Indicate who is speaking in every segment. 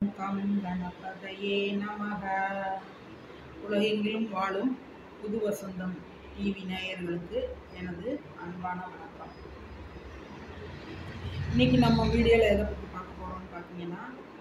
Speaker 1: come கணபதையே நமக உலகெங்கிலும் வாழும் புது வசந்தம் டிவி நேயர்களுக்கு எனது அன்பான வணக்கம் இன்னைக்கு நம்ம வீடியோவில் எதை பற்றி பார்க்க போகிறோம்னு பார்த்தீங்கன்னா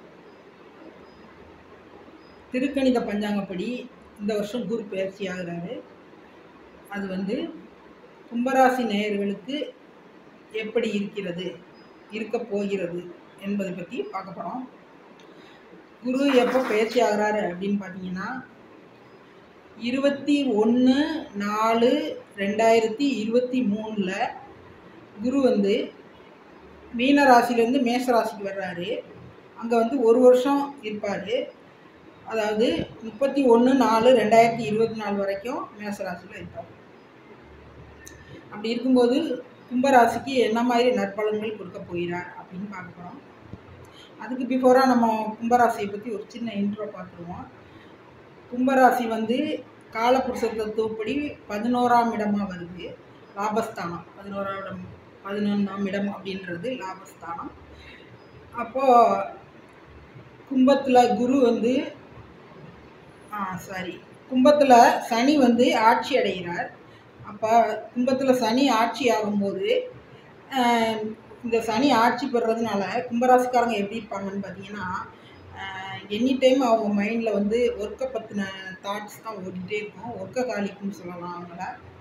Speaker 1: திருக்கணித பஞ்சாங்கப்படி இந்த வருஷம் குரு பயிற்சி ஆகுறாரு அது வந்து கும்பராசி நேயர்களுக்கு எப்படி இருக்கிறது இருக்க போகிறது என்பதை பற்றி பார்க்க போகிறோம் குரு எப்போ பயிற்சி ஆகுறாரு அப்படின்னு பார்த்தீங்கன்னா இருபத்தி ஒன்று நாலு ரெண்டாயிரத்தி இருபத்தி மூணில் குரு வந்து மீன ராசிலேருந்து மேஷ ராசிக்கு வர்றாரு அங்கே வந்து ஒரு வருஷம் இருப்பார் அதாவது முப்பத்தி ஒன்று நாலு ரெண்டாயிரத்தி இருபத்தி நாலு வரைக்கும் மேஷ ராசியில் இருப்பார் அப்படி இருக்கும்போது கும்பராசிக்கு என்ன மாதிரி நற்பலன்கள் கொடுக்க போகிறார் அப்படின்னு பார்க்க போகிறோம் அதுக்கு பிஃபோராக நம்ம கும்பராசியை பற்றி ஒரு சின்ன இன்ட்ரோ பார்த்துருவோம் கும்பராசி வந்து காலப்புருஷ தத்துவப்படி பதினோராம் இடமாக வருது லாபஸ்தானம் பதினோராம் இடம் பதினொன்றாம் இடம் அப்படின்றது லாபஸ்தானம் அப்போது கும்பத்தில் குரு வந்து ஆ சாரி கும்பத்தில் சனி வந்து ஆட்சி அடைகிறார் அப்போ கும்பத்தில் சனி ஆட்சி ஆகும்போது ஆஹ், இந்த சனி ஆட்சி பெறுறதுனால கும்பராசிக்காரங்க எப்படி இருப்பாங்கன்னு பார்த்தீங்கன்னா எனி டைம் அவங்க மைண்டில் வந்து ஒர்க்கை பற்றின தாட்ஸ் தான் ஓடிட்டே இருக்கும் ஒர்க்க காலிக்குன்னு சொல்லலாம் அவங்கள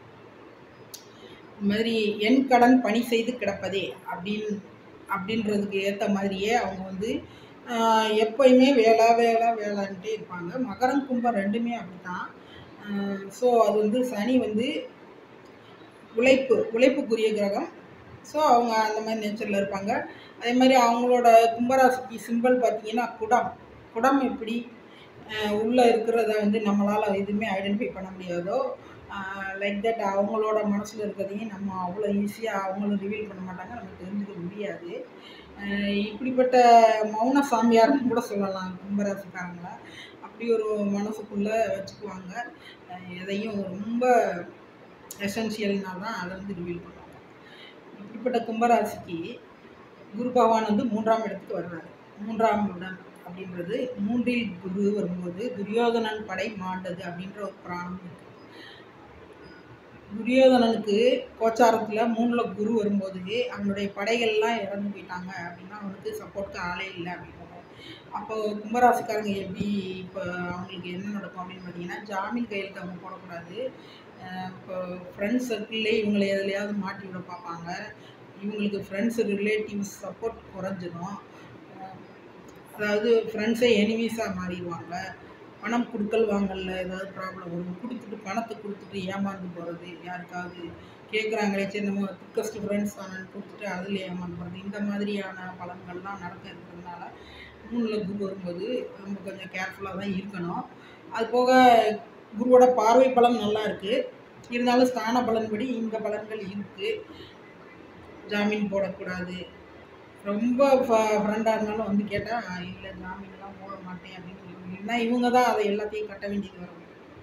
Speaker 1: இந்த மாதிரி என் கடன் பணி செய்து கிடப்பதே அப்படின்னு அப்படின்றதுக்கு ஏற்ற மாதிரியே அவங்க வந்து ஆஹ், எப்பயுமே வேலை வேலை வேலைன்ட்டே இருப்பாங்க மகரம் கும்பம் ரெண்டுமே அப்படி தான் ஸோ அது வந்து சனி வந்து உழைப்பு உழைப்புக்குரிய கிரகம் ஸோ அவங்க அந்த மாதிரி நேச்சரில் இருப்பாங்க அதே மாதிரி அவங்களோட கும்பராசிக்கு சிம்பிள் பார்த்தீங்கன்னா குடம் குடம் எப்படி உள்ளே இருக்கிறத வந்து நம்மளால் எதுவுமே ஐடென்டிஃபை பண்ண முடியாதோ லைக் தட் அவங்களோட மனசில் இருக்கிறதையும் நம்ம அவ்வளோ ஈஸியாக அவங்களும் ரிவீல் பண்ண மாட்டாங்க நம்ம தெரிஞ்சுக்க முடியாது ஆஹ் இப்படிப்பட்ட மௌன சாமியார்னு கூட சொல்லலாம் கும்பராசிக்காரங்கள அப்படி ஒரு மனசுக்குள்ளே வச்சுக்குவாங்க ஆஹ் எதையும் ரொம்ப எசென்ஷியல்னா தான் அதை வந்து ரிவீல் பண்ணுவாங்க இப்படிப்பட்ட கும்பராசிக்கு குரு பகவான் வந்து மூன்றாம் இடத்துக்கு வர்றாரு மூன்றாம் இடம் அப்படின்றது மூன்றில் குரு வரும்போது துரியோதனன் படை மாண்டது அப்படின்ற ஒரு புராணம் இருக்கு துரியோதனனுக்கு கோச்சாரத்தில் மூணில் குரு வரும்போது அவனுடைய படைகள்லாம் இறந்து போயிட்டாங்க அப்படின்னா அவனுக்கு சப்போர்ட்டுக்கு ஆளே இல்லை அப்படின்றாங்க அப்போ கும்பராசிக்காரங்க எப்படி இப்போ அவங்களுக்கு என்ன நடக்கும் அப்படின்னு பார்த்தீங்கன்னா ஜாமீன் கையெழுத்து அவங்க போடக்கூடாது அஹ் இப்போ ஃப்ரெண்ட்ஸ் சர்க்கிள்லே இவங்களை எதுலையாவது மாட்டி விட பார்ப்பாங்க இவங்களுக்கு ஃப்ரெண்ட்ஸ் ரிலேட்டிவ்ஸ் சப்போர்ட் குறைஞ்சிடும் அஹ் அதாவது ஃப்ரெண்ட்ஸே எனிமீஸாக மாறிடுவாங்க பணம் கொடுக்கல் வாங்கல ஏதாவது ப்ராப்ளம் வரும் கொடுத்துட்டு பணத்தை கொடுத்துட்டு ஏமாந்து போகிறது யாருக்காவது கேட்குறாங்களே சரி நம்ம திக்கஸ்ட் ஃப்ரெண்ட்ஸ் தானேன்னு கொடுத்துட்டு அதில் ஏமாந்து போகிறது இந்த மாதிரியான பலன்கள்லாம் நடக்க இருக்கிறதுனால மூணில் குரு வரும்போது நம்ம கொஞ்சம் கேர்ஃபுல்லாக தான் இருக்கணும் அது போக குருவோட பார்வை பலன் நல்லா இருக்குது இருந்தாலும் ஸ்தான பலன்படி இந்த பலன்கள் இருக்குது ஜாமீன் போடக்கூடாது ரொம்ப ஃப்ரெண்டாக இருந்தாலும் வந்து கேட்டால் இல்லை ஜாமீன்லாம் போட மாட்டேன் அப்படின்னு சொல்லி இல்லைன்னா இவங்க தான் அதை எல்லாத்தையும் கட்ட வேண்டியது வரும்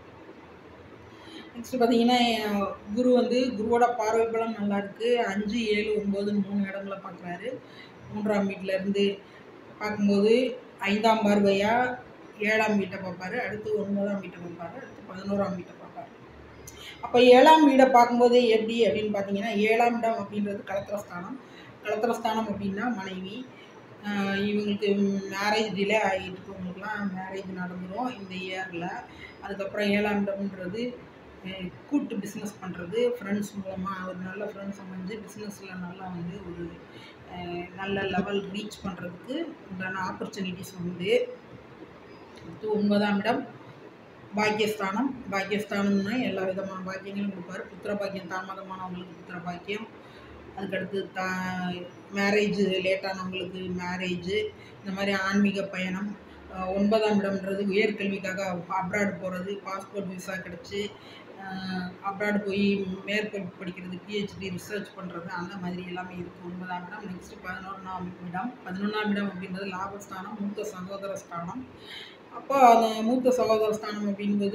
Speaker 1: நெக்ஸ்ட் பார்த்தீங்கன்னா அஹ், குரு வந்து குருவோட பார்வை பலம் நல்லா இருக்கு அஞ்சு ஏழு ஒம்பதுன்னு மூணு இடங்களை பார்க்குறாரு மூன்றாம் வீட்டில் இருந்து பார்க்கும்போது ஐந்தாம் பார்வையா ஏழாம் வீட்டை பார்ப்பாரு அடுத்து ஒன்பதாம் வீட்டை பார்ப்பாரு அடுத்து பதினோராம் வீட்டை பார்ப்பாரு அப்போ ஏழாம் வீடை பார்க்கும்போது எப்படி அப்படின்னு பார்த்தீங்கன்னா ஏழாம் இடம் அப்படின்றது கலத்திரஸ்தானம் கலத்திரஸ்தானம் அப்படின்னா மனைவி ஆஹ் இவங்களுக்கு மேரேஜ் டிலே ஆகிட்டு இருக்கவங்களுக்குலாம் மேரேஜ் நடந்துடும் இந்த இயரில் அதுக்கப்புறம் ஏழாம் இடம்ன்றது அஹ் கூட்டு பிஸ்னஸ் பண்ணுறது ஃப்ரெண்ட்ஸ் மூலமாக ஒரு நல்ல ஃப்ரெண்ட்ஸ் அமைஞ்சு பிஸ்னஸில் நல்லா வந்து ஒரு அஹ் நல்ல லெவல் ரீச் பண்ணுறதுக்கு உண்டான ஆப்பர்ச்சுனிட்டிஸ் உண்டு அடுத்து ஒன்பதாம் இடம் பாக்கியஸ்தானம் பாக்கியஸ்தானம்னா எல்லா விதமான பாக்கியங்களும் கொடுப்பாரு புத்திர பாக்கியம் தாமதமானவங்களுக்கு புத்திர பாக்கியம் அதுக்கடுத்து தா மேரேஜ் லேட்டானவங்களுக்கு மேரேஜு இந்த மாதிரி ஆன்மீக பயணம் அஹ் ஒன்பதாம் இடம்ன்றது உயர்கல்விக்காக அப்ராடு போகிறது பாஸ்போர்ட் விசா கிடச்சி அப்ராடு போய் மேற்படிப்பு படிக்கிறது பிஹெச்டி ரிசர்ச் பண்ணுறது அந்த மாதிரி எல்லாமே இருக்குது ஒன்பதாம் இடம் நெக்ஸ்ட்டு பதினொன்றாம் இடம் பதினொன்றாம் இடம் அப்படின்றது லாபஸ்தானம் மூத்த சகோதர ஸ்தானம் அப்போ அந்த மூத்த சகோதர ஸ்தானம் அப்படின்பது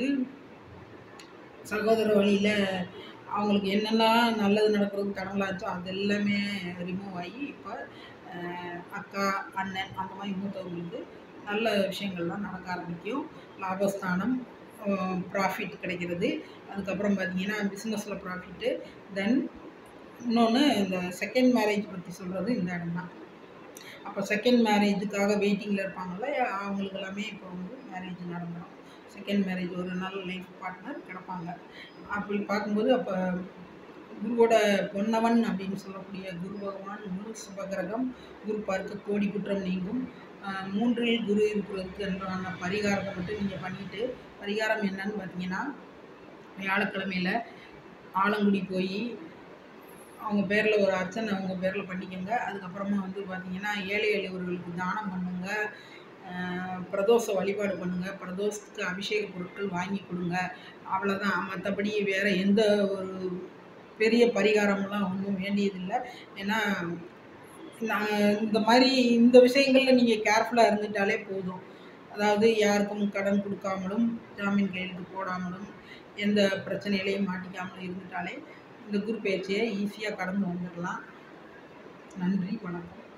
Speaker 1: சகோதர வழியில் அவங்களுக்கு என்னென்ன நல்லது நடக்கிறதுக்கு தடங்களாச்சோ அது எல்லாமே ரிமூவ் ஆகி இப்போ அக்கா அண்ணன் அந்த மாதிரி மூத்தவங்களுக்கு நல்ல விஷயங்கள்லாம் நடக்க ஆரம்பிக்கும் லாபஸ்தானம் ப்ராஃபிட் கிடைக்கிறது அதுக்கப்புறம் பார்த்தீங்கன்னா பிஸ்னஸில் ப்ராஃபிட்டு தென் இன்னொன்று இந்த செகண்ட் மேரேஜ் பற்றி சொல்கிறது இந்த இடம் தான் அப்போ செகண்ட் மேரேஜுக்காக வெயிட்டிங்கில் இருப்பாங்கள்ல அவங்களுக்கு எல்லாமே இப்போ வந்து மேரேஜ் நடந்துடும் செகண்ட் மேரேஜ் ஒரு நல்ல லைஃப் பார்ட்னர் கிடப்பாங்க அப்படி பார்க்கும்போது அப்போ குருவோட பொன்னவன் அப்படின்னு சொல்லக்கூடிய குரு பகவான் முழு சுபகிரகம் குரு பார்க்க கோடி குற்றம் நீங்கும் ஆஹ் மூன்றில் குரு இருக்கிறதுக்கு என்றான பரிகாரத்தை மட்டும் நீங்கள் பண்ணிட்டு பரிகாரம் என்னன்னு பார்த்தீங்கன்னா வியாழக்கிழமையில் ஆலங்குடி போய் அவங்க பேரில் ஒரு அர்ச்சனை அவங்க பேரில் பண்ணிக்கோங்க அதுக்கப்புறமா வந்து பார்த்தீங்கன்னா ஏழை எளியவர்களுக்கு தானம் பண்ணுங்க ஆஹ் பிரதோஷ வழிபாடு பண்ணுங்க பிரதோஷத்துக்கு அபிஷேக பொருட்கள் வாங்கி கொடுங்க அவ்வளோதான் மற்றபடி வேறு எந்த ஒரு பெரிய பரிகாரமெல்லாம் ஒன்றும் வேண்டியதில்லை ஏன்னா நான் இந்த மாதிரி இந்த விஷயங்களில் நீங்கள் கேர்ஃபுல்லாக இருந்துட்டாலே போதும் அதாவது யாருக்கும் கடன் கொடுக்காமலும் ஜாமீன் கையெழுத்து போடாமலும் எந்த பிரச்சனையிலையும் மாட்டிக்காமலும் இருந்துட்டாலே இந்த குரு பயிற்சியை ஈஸியாக கடந்து வந்துடலாம் நன்றி வணக்கம்